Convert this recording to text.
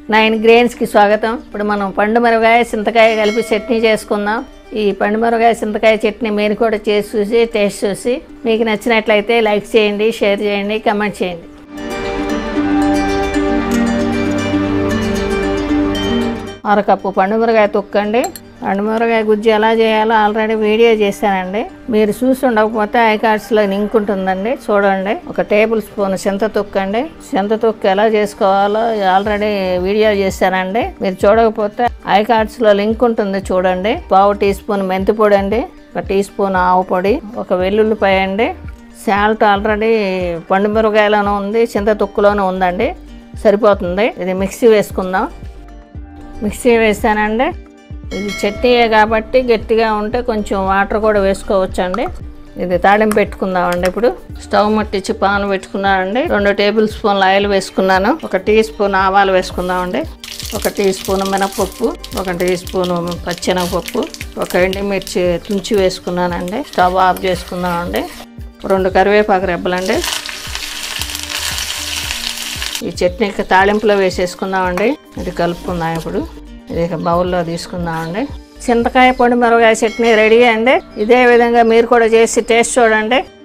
nine గ్రెయిన్స్కి స్వాగతం ఇప్పుడు మనం పండు మిరపకాయ చింతకాయ కలిపి చట్నీ చేసుకుందాం ఈ పండు మిరపకాయ చింతకాయ చట్నీ మీరు కూడా చేసి చూసి టేస్ట్ చూసి మీకు నచ్చినట్లయితే లైక్ చేయండి షేర్ చేయండి కమెంట్ చేయండి అరకప్పు పండుమిరకాయ తొక్కండి పండుమిరకాయ గుజ్జు ఎలా చేయాలో ఆల్రెడీ వీడియో చేశానండి మీరు చూసి ఉండకపోతే ఐ కార్డ్స్లో లింక్ ఉంటుందండి చూడండి ఒక టేబుల్ స్పూన్ చింత తొక్కండి చింత తొక్కు ఎలా చేసుకోవాలో ఆల్రెడీ వీడియో చేశానండి మీరు చూడకపోతే ఐ కార్డ్స్లో లింక్ ఉంటుంది చూడండి పావు టీ స్పూన్ మెంతి పొడి అండి ఒక టీ స్పూన్ ఆవు పొడి ఒక వెల్లుల్లిపాయ అండి సాల్ట్ ఆల్రెడీ పండు మిరపకాయలోనూ ఉంది చింత తొక్కులోనూ ఉందండి సరిపోతుంది ఇది మిక్సీ వేసుకుందాం మిక్సీ వేసానండి ఇది చట్నీయే కాబట్టి గట్టిగా ఉంటే కొంచెం వాటర్ కూడా వేసుకోవచ్చండి ఇది తాళింపు పెట్టుకుందామండి ఇప్పుడు స్టవ్ ముట్టించి పాన్ పెట్టుకున్నానండి రెండు టేబుల్ స్పూన్ల ఆయిల్ వేసుకున్నాను ఒక టీ స్పూన్ ఆవాలు వేసుకుందామండి ఒక టీ స్పూన్ మినపప్పు ఒక టీ స్పూన్ పచ్చెనగపప్పు ఒక ఎండుమిర్చి తుంచి వేసుకున్నానండి స్టవ్ ఆఫ్ చేసుకుందామండి రెండు కరివేపాకు రెబ్బలండి ఈ చట్నీకి తాళింపులో వేసేసుకుందామండి ఇది కలుపుకుందాం ఇప్పుడు ఇది ఇక బౌల్లో తీసుకుందామండి చింతకాయ పొడి మిరపకాయ చట్నీ రెడీ అండి ఇదే విధంగా మీరు కూడా చేసి టేస్ట్ చూడండి